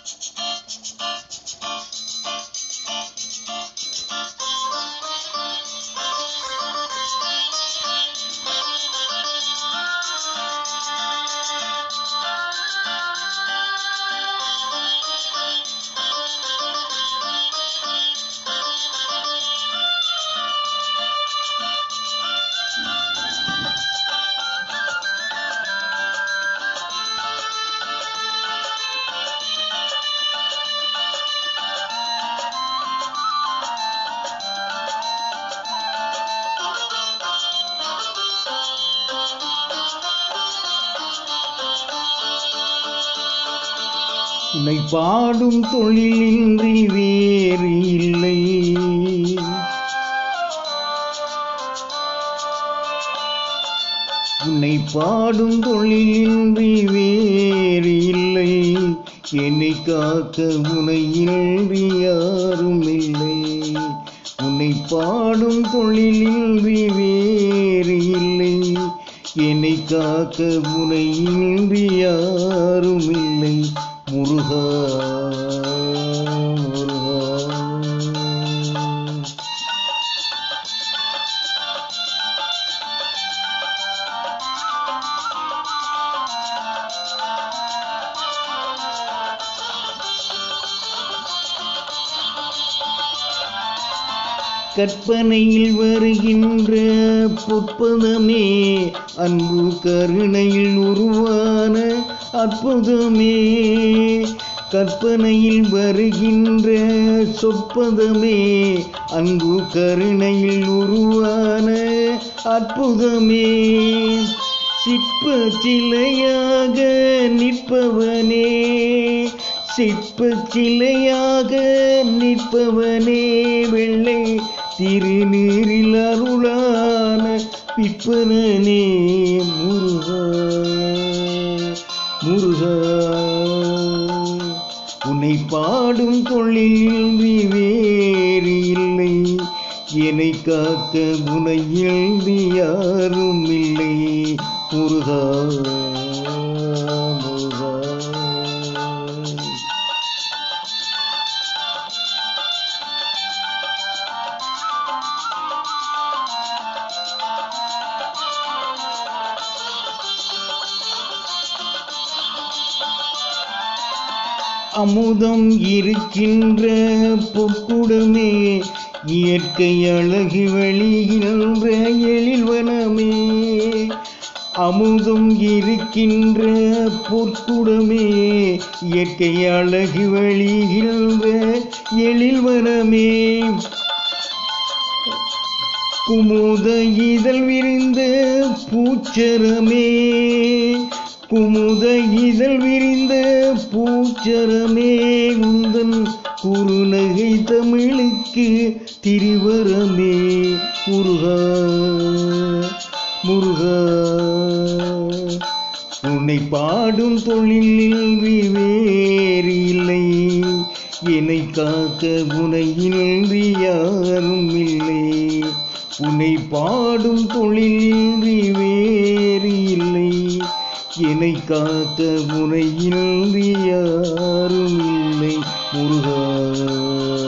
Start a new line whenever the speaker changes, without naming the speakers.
உன்னை பாடும் தொழிலின்றி வேறு இல்லை உன்னை பாடும் தொழிலின்றி வேறு இல்லை என்னை காக்க உனையின்றி யாரும் இல்லை உன்னை பாடும் தொழிலின்றி வேறு இல்லை என்னை காக்க உனையின்றி யாரும் இல்லை முருகா முருகா கற்பனையில் வருகின்ற புற்பதமே அன்பு கருணையில் உருவான அற்புதமே கற்பனையில் வருகின்ற சொற்பதமே அன்பு கருணையில் உருவான அற்புதமே சிற்ப சிலையாக நிற்பவனே சிற்ப சிலையாக நிற்பவனே வெள்ளை திருநீரில் அருளான பிப்பனே முருகா முருகா உன்னை பாடும் தொழில் வேறு இல்லை என்னை காக்க உனையில் யாரும் இல்லை முருகா முருகா அமுதம் இருக்கின்ற பொக்குடமே இயற்கை அழகு வெளிகின்ற எழில்வனமே அமுதம் இருக்கின்ற பொற்குடமே இயற்கை அழகு வெளிகின்ற எழில்வனமே குமுத இதழ் விரிந்த பூச்சரமே குமுத இதழ் விரிந்த பூச்சரமே உந்தன் குறுநகை தமிழுக்கு திரிவரமே முருகா முருகா உன்னை பாடும் தொழிலில் வேறு இல்லை என்னை காக்க உனையின்றி யாரும் இல்லை உன்னை பாடும் தொழிலின்றி வேறு இல்லை என்னை காக்க முனையின்றி யாரும் இல்லை முருகா